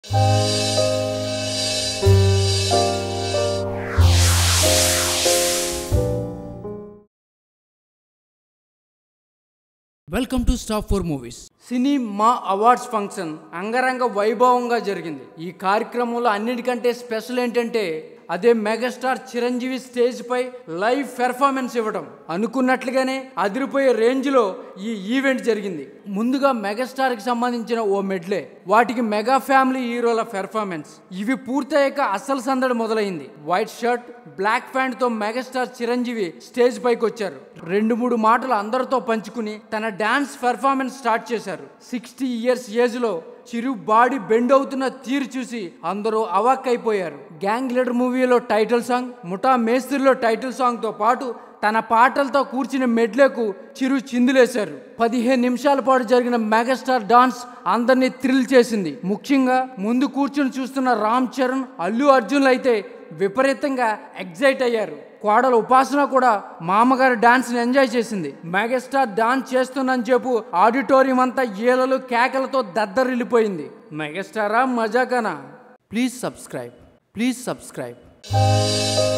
welcome to stop four movies cine Maa awards function అంగరంగ వైభవంగా జరిగింది ఈ కార్యక్రమంలో అన్నిటికంటే స్పెషల్ ఏంటంటే అదే మెగాస్టార్ చిరంజీవి స్టేజ్ పై లైవ్ పెర్ఫార్మెన్స్ ఇవ్వడం అనుకున్నట్లుగానే అదిరిపోయే రేంజ్ లో ఈ ఈవెంట్ జరిగింది ముందుగా మెగాస్టార్ కి సంబంధించిన ఓ మెడ్లే వాటికి మెగా ఫ్యామిలీ హీరోల పెర్ఫార్మెన్స్ ఇవి పూర్తయ్యాక అసలు సందడి మొదలైంది వైట్ షర్ట్ బ్లాక్ ప్యాంట్ తో మెగాస్టార్ చిరంజీవి స్టేజ్ పైకి వచ్చారు రెండు మూడు మాటలు అందరితో పంచుకుని తన డాన్స్ పెర్ఫార్మెన్స్ స్టార్ట్ చేశారు సిక్స్టీ ఇయర్స్ ఏజ్ లో చిరు బాడీ బెండ్ అవుతున్న తీరు చూసి అందరూ అవాక్ అయిపోయారు గ్యాంగ్ లీడర్ మూవీలో టైటిల్ సాంగ్ ముఠా మేస్త్రిలో టైటిల్ సాంగ్ తో పాటు తన పాటలతో కూర్చున్న మెడ్లకు చిరు చిందులేశారు పదిహేను నిమిషాల పాటు జరిగిన మెగాస్టార్ డాన్స్ అందరినీ థ్రిల్ చేసింది ముఖ్యంగా ముందు కూర్చుని చూస్తున్న రామ్ చరణ్ అల్లు అర్జున్లు అయితే విపరీతంగా ఎగ్జైట్ అయ్యారు కోడల ఉపాసన కూడా మామగారి డాన్స్ ని ఎంజాయ్ చేసింది మెగాస్టార్ డాన్స్ చేస్తున్నని చెప్పు ఆడిటోరియం అంతా ఈలలు కేకలతో దద్దరిల్లిపోయింది మెగాస్టారా మజాకనా ప్లీజ్ సబ్స్క్రైబ్ ప్లీజ్ సబ్స్క్రైబ్